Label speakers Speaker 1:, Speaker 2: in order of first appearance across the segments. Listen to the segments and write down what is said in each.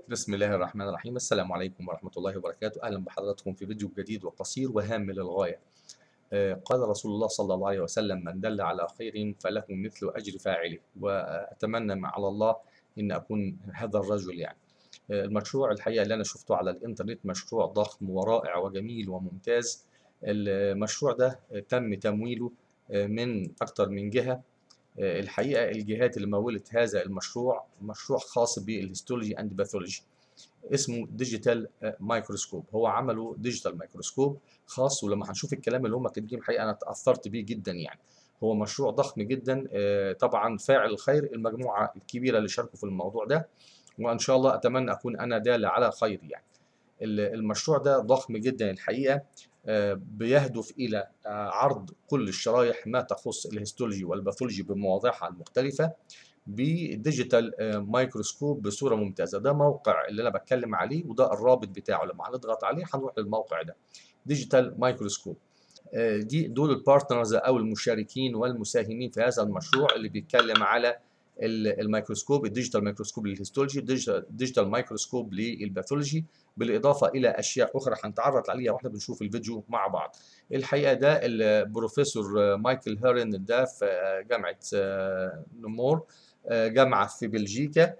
Speaker 1: بسم الله الرحمن الرحيم السلام عليكم ورحمة الله وبركاته أهلا بحضراتكم في فيديو جديد وقصير وهام للغاية آه، قال رسول الله صلى الله عليه وسلم من دل على خير فله مثل أجر فاعله وأتمنى مع على الله أن أكون هذا الرجل يعني آه، المشروع الحقيقة اللي أنا شفته على الإنترنت مشروع ضخم ورائع وجميل وممتاز المشروع ده تم تمويله آه، من أكثر من جهة آه، الحقيقة الجهات اللي مولت هذا المشروع مشروع خاص بالهيستولوجي اند باثولوجي اسمه ديجيتال مايكروسكوب هو عملوا ديجيتال مايكروسكوب خاص ولما هنشوف الكلام اللي هم كاتبين الحقيقة أنا تأثرت بيه جدا يعني هو مشروع ضخم جدا آه، طبعا فاعل الخير المجموعة الكبيرة اللي شاركوا في الموضوع ده وإن شاء الله أتمنى أكون أنا دال على خير يعني المشروع ده ضخم جدا الحقيقة آه، بيهدف إلى آه، عرض كل الشرائح ما تخص الهيستولوجي والباثولوجي بمواضيعها المختلفة بديجيتال آه، مايكروسكوب بصورة ممتازة ده موقع اللي أنا بتكلم عليه وده الرابط بتاعه لما هنضغط عليه هنروح للموقع ده ديجيتال مايكروسكوب دي دول البارتنرز أو المشاركين والمساهمين في هذا المشروع اللي بيتكلم على الميكروسكوب الديجيتال مايكروسكوب للهيستولوجي الديجيتال مايكروسكوب للباثولوجي بالاضافه الى اشياء اخرى هنتعرض عليها واحنا بنشوف الفيديو مع بعض الحقيقه ده البروفيسور مايكل هيرن ده في جامعه نمور جامعه في بلجيكا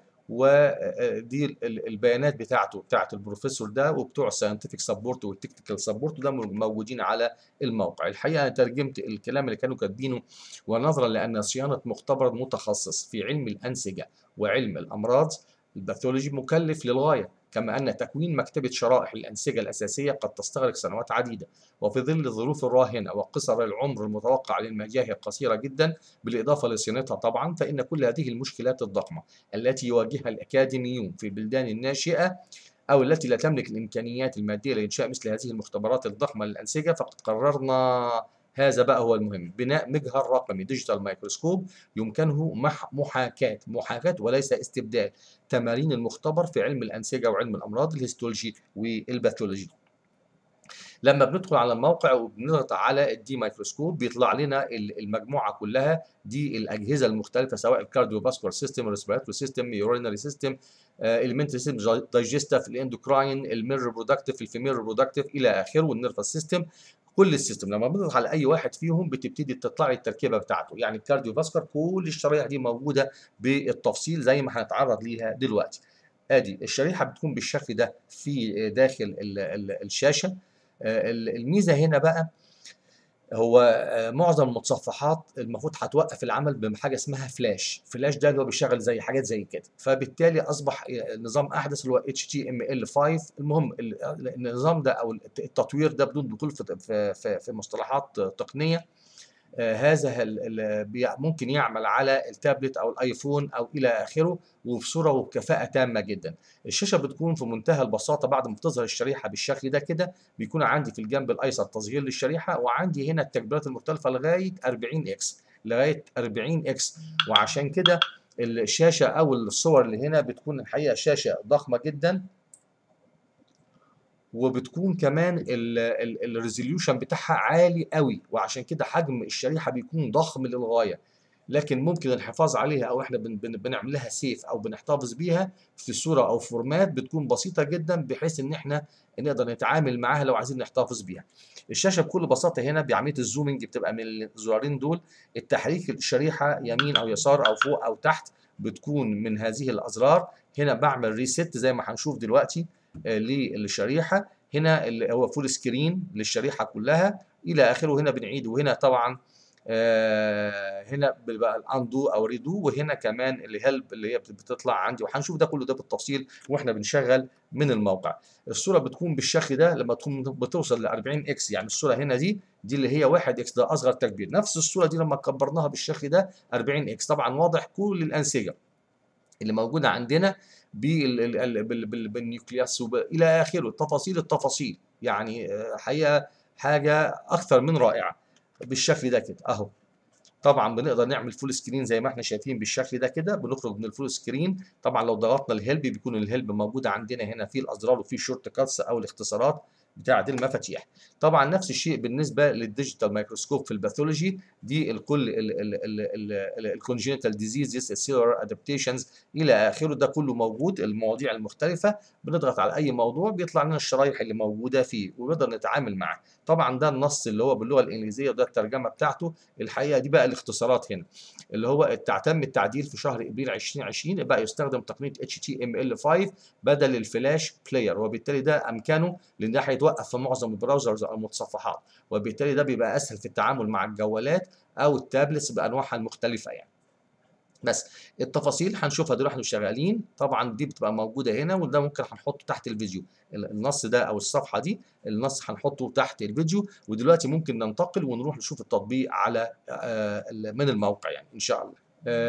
Speaker 1: ودي البيانات بتاعته بتاعت البروفيسور ده وبتوع الساينتفك سبورت والتكنيكال سبورت ده موجودين على الموقع الحقيقه انا ترجمت الكلام اللي كانوا كاتبينه ونظرا لان صيانه مختبر متخصص في علم الانسجه وعلم الامراض الباثولوجي مكلف للغايه كما أن تكوين مكتبة شرائح الأنسجة الأساسية قد تستغرق سنوات عديدة وفي ظل الظروف الراهنة وقصر العمر المتوقع للمجاهر قصيرة جدا بالإضافة لصيانتها طبعا فإن كل هذه المشكلات الضخمة التي يواجهها الأكاديميون في البلدان الناشئة أو التي لا تملك الإمكانيات المادية لإنشاء مثل هذه المختبرات الضخمة للأنسجة فقد قررنا هذا بقى هو المهم بناء مجهر رقمي ديجيتال مايكروسكوب يمكنه محاكاة محاكاة وليس استبدال تمارين المختبر في علم الأنسجة وعلم الأمراض الهيستولوجي والباثولوجي لما بندخل على الموقع وبنضغط على الدي مايكروسكوب بيطلع لنا المجموعه كلها دي الاجهزه المختلفه سواء الكارديو فاسكولار سيستم الريسبيراتوري سيستم يورينري سيستم اليمنتري سيستم دايجستيف الاندوكراين المير ريبرودكتيف الفيميل ريبرودكتيف الى اخره والنيرفس سيستم كل السيستم لما بنضغط على اي واحد فيهم بتبتدي تطلع لي التركيبه بتاعته يعني الكارديو فاسكر كل الشرايح دي موجوده بالتفصيل زي ما هنتعرض ليها دلوقتي ادي الشريحه بتكون بالشكل ده في داخل ال ال الشاشه الميزه هنا بقى هو معظم المتصفحات المفروض هتوقف العمل بحاجه اسمها فلاش فلاش ده اللي هو بيشتغل زي حاجات زي كده فبالتالي اصبح نظام احدث اللي هو HTML5 المهم النظام ده او التطوير ده بدون دخول في في, في مصطلحات تقنيه هذا ممكن يعمل على التابلت او الايفون او الى اخره وبصوره وبكفاءه تامه جدا الشاشه بتكون في منتهى البساطه بعد ما بتظهر الشريحه بالشكل ده كده بيكون عندي في الجنب الايسر تصغير للشريحه وعندي هنا التكبيرات المختلفه لغايه 40 اكس لغايه 40 اكس وعشان كده الشاشه او الصور اللي هنا بتكون الحقيقه شاشه ضخمه جدا وبتكون كمان الريزوليوشن بتاعها عالي قوي وعشان كده حجم الشريحه بيكون ضخم للغايه لكن ممكن الحفاظ عليها او احنا بن بن بنعمل لها سيف او بنحتفظ بيها في صوره او فورمات بتكون بسيطه جدا بحيث ان احنا نقدر نتعامل معاها لو عايزين نحتفظ بيها الشاشه بكل بساطه هنا بعمليه الزومنج بتبقى من الزرارين دول التحريك الشريحه يمين او يسار او فوق او تحت بتكون من هذه الازرار هنا بعمل ريست زي ما هنشوف دلوقتي للشريحه هنا اللي هو فول سكرين للشريحه كلها الى اخره هنا بنعيد وهنا طبعا آه هنا بقى الاندو او ريدو وهنا كمان اللي هيلب اللي هي بتطلع عندي وهنشوف ده كله ده بالتفصيل واحنا بنشغل من الموقع الصوره بتكون بالشكل ده لما تكون بتوصل ل 40 اكس يعني الصوره هنا دي دي اللي هي 1 اكس ده اصغر تكبير نفس الصوره دي لما كبرناها بالشكل ده 40 اكس طبعا واضح كل الانسجه اللي موجوده عندنا بالنيوكلياس الى اخره تفاصيل التفاصيل يعني حقيقه حاجه اكثر من رائعه بالشكل ده كده اهو طبعا بنقدر نعمل فول سكرين زي ما احنا شايفين بالشكل ده كده بنخرج من الفول سكرين طبعا لو ضغطنا الهيلب بيكون الهيلب موجود عندنا هنا في الازرار وفي الشورت كاتس او الاختصارات بتاعه المفاتيح طبعا نفس الشيء بالنسبه للديجيتال مايكروسكوب في الباثولوجي دي الكل الكونجينيتال ديزيزز السيلولار ادابتيشنز الى اخره ده كله موجود المواضيع المختلفه بنضغط على اي موضوع بيطلع لنا الشرايح اللي موجوده فيه ونقدر نتعامل معاه طبعا ده النص اللي هو باللغه الانجليزيه وده الترجمه بتاعته الحقيقه دي بقى الاختصارات هنا اللي هو تم التعديل في شهر ابريل 2020 بقى يستخدم تقنيه HTML5 بدل الفلاش بلاير وبالتالي ده امكانه لان ده هيتوقف في معظم البراوزرز او المتصفحات وبالتالي ده بيبقى اسهل في التعامل مع الجوالات او التابلتس بانواعها المختلفه يعني بس التفاصيل هنشوفها دلوقتي واحنا شغالين طبعا دي بتبقى موجوده هنا وده ممكن هنحطه تحت الفيديو النص ده او الصفحه دي النص هنحطه تحت الفيديو ودلوقتي ممكن ننتقل ونروح نشوف التطبيق على من الموقع يعني ان شاء الله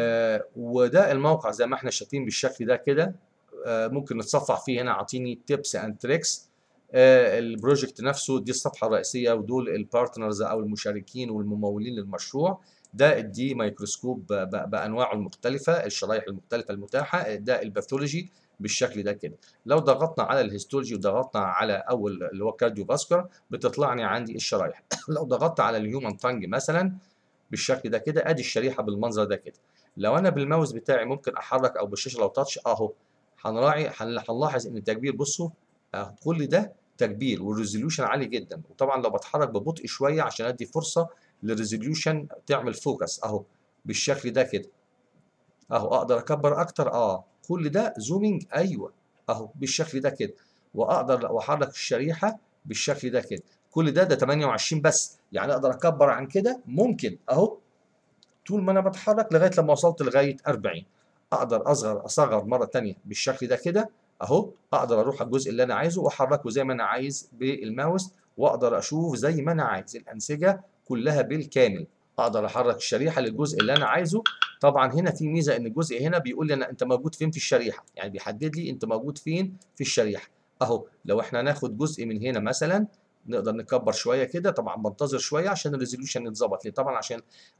Speaker 1: وده الموقع زي ما احنا شايفين بالشكل ده كده ممكن نتصفح فيه هنا اعطيني تيبس اند تريكس البروجكت نفسه دي الصفحه الرئيسيه ودول البارتنرز او المشاركين والممولين للمشروع ده الدي مايكروسكوب بانواعه المختلفه الشرايح المختلفه المتاحه ده الباثولوجي بالشكل ده كده لو ضغطنا على الهيستولوجي وضغطنا على اول اللي هو كارديو فاسكولار بتطلعني عندي الشرايح لو ضغطت على الهيومن تانج مثلا بالشكل ده كده ادي الشريحه بالمنظر ده كده لو انا بالماوس بتاعي ممكن احرك او بالشاشه لو تاتش اهو هنراعي هنلاحظ ان التكبير بصوا اهو كل ده تكبير والريزوليوشن عالي جدا وطبعا لو بتحرك ببطء شويه عشان ادي فرصه للريزوليوشن تعمل فوكس اهو بالشكل ده كده اهو اقدر اكبر اكتر اه كل ده زومينج ايوه اهو بالشكل ده كده واقدر احرك الشريحه بالشكل ده كده كل ده ده 28 بس يعني اقدر اكبر عن كده ممكن اهو طول ما انا بتحرك لغايه لما وصلت لغايه 40 اقدر اصغر اصغر مره ثانيه بالشكل ده كده اهو اقدر اروح على الجزء اللي انا عايزه واحركه زي ما انا عايز بالماوس واقدر اشوف زي ما انا عايز الانسجه كلها بالكامل اقدر احرك الشريحه للجزء اللي انا عايزه طبعا هنا في ميزه ان الجزء هنا بيقول لي انا انت موجود فين في الشريحه يعني بيحدد لي انت موجود فين في الشريحه اهو لو احنا ناخد جزء من هنا مثلا نقدر نكبر شويه كده طبعا بنتظر شويه عشان الريزوليوشن يتظبط ليه طبعا عشان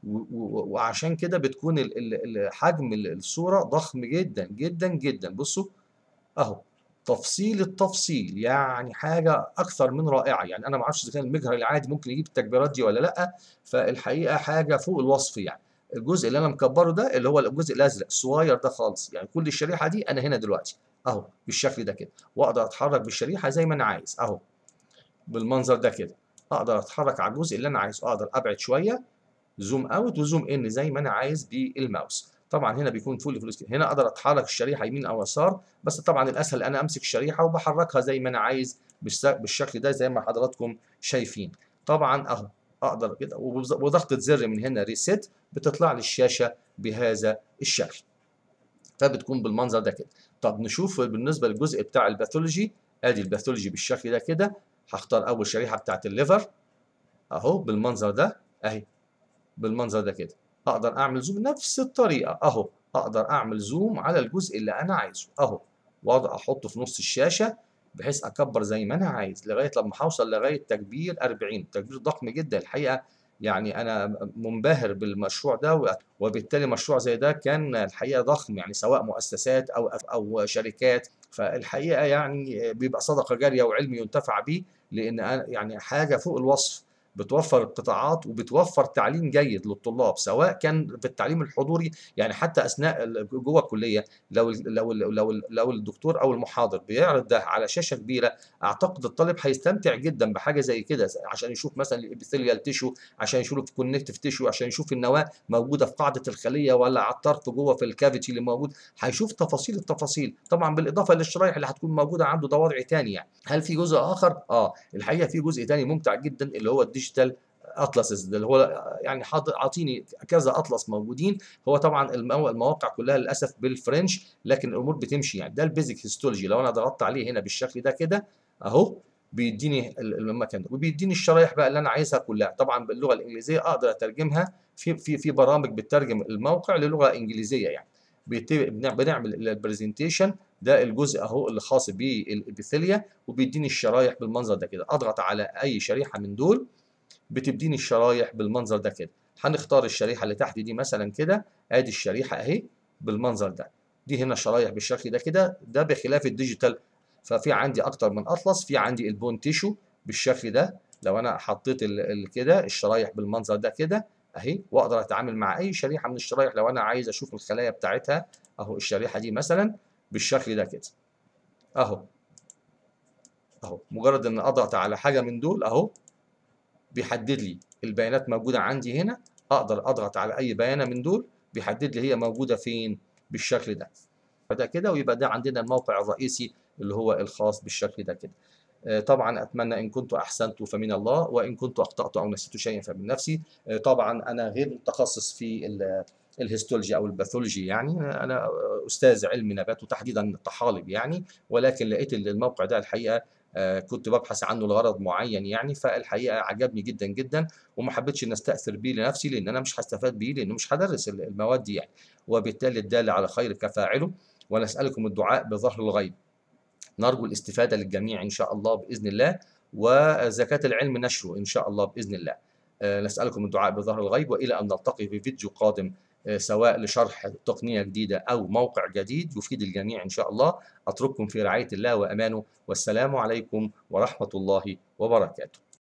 Speaker 1: وعشان كده بتكون حجم الصوره ضخم جدا جدا جدا بصوا اهو تفصيل التفصيل يعني حاجه اكثر من رائعه يعني انا ما اعرفش اذا كان المجهر العادي ممكن يجيب التكبيرات دي ولا لا فالحقيقه حاجه فوق الوصف يعني الجزء اللي انا مكبره ده اللي هو الجزء الازرق الصغير ده خالص يعني كل الشريحه دي انا هنا دلوقتي اهو بالشكل ده كده واقدر اتحرك بالشريحه زي ما انا عايز اهو بالمنظر ده كده اقدر اتحرك على الجزء اللي انا عايزه اقدر ابعد شويه زوم اوت وزوم ان زي ما انا عايز بالماوس طبعا هنا بيكون فول فلوس هنا اقدر اتحرك الشريحه يمين او يسار بس طبعا الاسهل انا امسك الشريحه وبحركها زي ما انا عايز بالشكل ده زي ما حضراتكم شايفين طبعا اهو اقدر كده وضغطه زر من هنا ريسيت بتطلع لي الشاشه بهذا الشكل فبتكون بالمنظر ده كده طب نشوف بالنسبه للجزء بتاع الباثولوجي ادي الباثولوجي بالشكل ده كده هختار اول شريحه بتاعت الليفر اهو بالمنظر ده اهي بالمنظر ده كده اقدر اعمل زوم نفس الطريقه اهو اقدر اعمل زوم على الجزء اللي انا عايزه اهو واقدر احطه في نص الشاشه بحيث اكبر زي ما انا عايز لغايه لما هوصل لغايه تكبير 40 تكبير ضخم جدا الحقيقه يعني انا منبهر بالمشروع ده وبالتالي مشروع زي ده كان الحقيقه ضخم يعني سواء مؤسسات او او شركات فالحقيقه يعني بيبقى صدقه جاريه وعلم ينتفع به لان يعني حاجه فوق الوصف بتوفر القطاعات وبتوفر تعليم جيد للطلاب سواء كان في التعليم الحضوري يعني حتى اثناء جوه الكليه لو لو لو لو الدكتور او المحاضر بيعرض ده على شاشه كبيره اعتقد الطالب هيستمتع جدا بحاجه زي كده عشان يشوف مثلا الابيثيليال تيشو عشان يشوف الكونكتيف تيشو عشان يشوف النواه موجوده في قاعده الخليه ولا على الطرف جوه في الكافيتي اللي موجود هيشوف تفاصيل التفاصيل طبعا بالاضافه للشرايح اللي هتكون موجوده عنده ده وضع تاني يعني هل في جزء اخر اه الحقيقه في جزء تاني ممتع جدا اللي هو الديجيتال اطلسز اللي هو يعني اعطيني كذا اطلس موجودين هو طبعا المواقع كلها للاسف بالفرنش لكن الامور بتمشي يعني ده البيزك هيستولوجي لو انا ضغطت عليه هنا بالشكل ده كده اهو بيديني المكان ده وبيديني الشرايح بقى اللي انا عايزها كلها طبعا باللغه الانجليزيه اقدر اترجمها في في في برامج بتترجم الموقع للغه انجليزيه يعني بنعمل البرزنتيشن ده الجزء اهو اللي خاص بالابيثيليا وبيديني الشرايح بالمنظر ده كده اضغط على اي شريحه من دول بتديني الشرايح بالمنظر ده كده هنختار الشريحه اللي تحت دي مثلا كده ادي الشريحه اهي بالمنظر ده دي هنا شرايح بالشكل ده كده ده بخلاف الديجيتال ففي عندي اكتر من اطلس في عندي البون تيشو بالشكل ده لو انا حطيت ال- ال- كده الشرايح بالمنظر ده كده اهي واقدر اتعامل مع اي شريحه من الشرايح لو انا عايز اشوف الخلايا بتاعتها اهو الشريحه دي مثلا بالشكل ده كده اهو اهو مجرد ان اضغط على حاجه من دول اهو بيحدد لي البيانات موجوده عندي هنا اقدر اضغط على اي بيانه من دول بيحدد لي هي موجوده فين بالشكل ده فده كده ويبقى ده عندنا الموقع الرئيسي اللي هو الخاص بالشكل ده كده آه، طبعا اتمنى ان كنت احسنت فمن الله وان كنت اخطات او نسيت شيئا فمن نفسي آه، طبعا انا غير متخصص في ال- الهيستولوجي او الباثولوجي يعني انا استاذ علم نبات وتحديدا الطحالب يعني ولكن لقيت الموقع ده الحقيقه آه، كنت ببحث عنه لغرض معين يعني فالحقيقه عجبني جدا جدا وما حبيتش ان استاثر بيه لنفسي لان انا مش هستفاد بيه لانه مش هدرس ال- المواد دي يعني وبالتالي الدال على خير كفاعله ونسالكم الدعاء بظهر الغيب نرجو الاستفاده للجميع ان شاء الله باذن الله وزكاه العلم نشره ان شاء الله باذن الله آه، نسالكم الدعاء بظهر الغيب والى ان نلتقي في فيديو قادم آه، سواء لشرح تقنيه جديده او موقع جديد يفيد الجميع ان شاء الله اترككم في رعايه الله وامانه والسلام عليكم ورحمه الله وبركاته